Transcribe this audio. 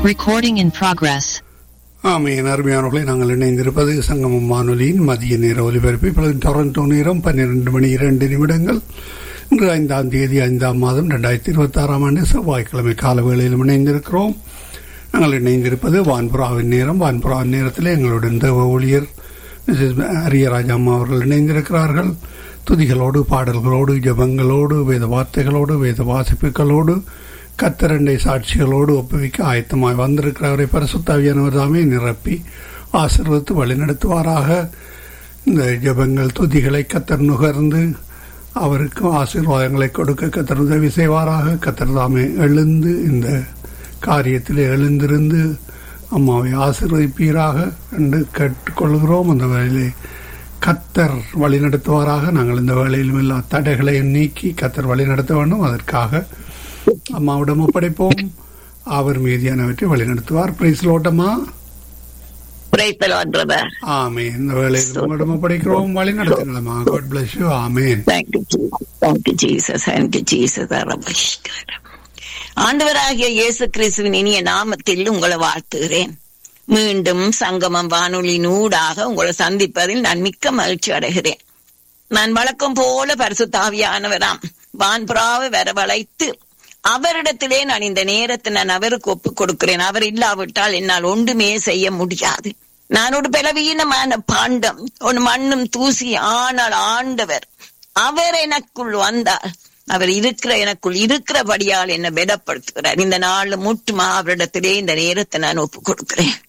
Recording in progress. ஆமையின் அருமையானவர்களை நாங்கள் இணைந்திருப்பது சங்கமம் வானொலியின் மதிய நேர ஒலிபரப்பு இப்பொழுது டொரண்டோ நேரம் பன்னிரண்டு மணி இரண்டு நிமிடங்கள் இன்று ஐந்தாம் தேதி ஐந்தாம் மாதம் ரெண்டாயிரத்தி இருபத்தி ஆறாம் ஆண்டு செவ்வாய்க்கிழமை கால வேளையிலும் இணைந்திருக்கிறோம் நாங்கள் இணைந்திருப்பது வான்புறாவின் நேரம் வான்புறாவின் நேரத்தில் எங்களுடன் தேவ ஊழியர் மிஸ்ஸஸ் அரியராஜா அம்மா அவர்கள் இணைந்திருக்கிறார்கள் துதிகளோடு பாடல்களோடு ஜபங்களோடு வேத வார்த்தைகளோடு வேத வாசிப்புகளோடு கத்தரண்டை சாட்சிகளோடு ஒப்புவிக்க ஆயத்தமாய் வந்திருக்கிறவரை பரிசுத்தாவியானவர் தாமே நிரப்பி ஆசீர்வதித்து வழிநடத்துவாராக இந்த ஜபங்கள் துதிகளை கத்தர் நுகர்ந்து அவருக்கு ஆசீர்வாதங்களை கொடுக்க கத்தர் உதவி செய்வாராக கத்தர் தாமே எழுந்து இந்த காரியத்தில் எழுந்திருந்து அம்மாவை ஆசீர்வதிப்பீராக என்று கேட்டுக்கொள்கிறோம் அந்த வேலையிலே கத்தர் வழிநடத்துவாராக நாங்கள் இந்த வேலையிலும் எல்லா தடைகளையும் நீக்கி கத்தர் வழிநடத்த வேண்டும் அதற்காக அம்மாவிடம் ஒப்படைப்போம் அவர் மீதியானவற்றை வழிநடத்துவார் பிரைஸ் லோட்டமா Praise the Lord, brother. ஆமேன் இந்த வேலையில் உங்களிடம் ஒப்படைக்கிறோம் வழிநடத்துங்களம்மா காட் பிளஸ் யூ ஆமேன் Thank you, Jesus. Thank you, Jesus. Thank you, Jesus. அரபஷ்கரம். ஆண்டவராகிய இயேசு கிறிஸ்துவின் இனிய நாமத்தில் உங்களை வாழ்த்துகிறேன் மீண்டும் சங்கமம் வானொலியின் ஊடாக உங்களை சந்திப்பதில் நான் மிக்க மகிழ்ச்சி அடைகிறேன் நான் வழக்கம் போல பரிசுத்தாவியானவராம் வான்புறாவை வரவழைத்து அவரிடத்திலே நான் இந்த நேரத்தை நான் அவருக்கு ஒப்புக் கொடுக்கிறேன் அவர் இல்லாவிட்டால் என்னால் ஒன்றுமே செய்ய முடியாது நான் ஒரு பலவீனமான பாண்டம் ஒரு மண்ணும் தூசி ஆனால் ஆண்டவர் அவர் எனக்குள் வந்தார் அவர் இருக்கிற எனக்குள் இருக்கிறபடியால் என்னை பெடப்படுத்துகிறார் இந்த நாள் முற்றுமா அவரிடத்திலே இந்த நேரத்தை நான் ஒப்புக் கொடுக்கிறேன்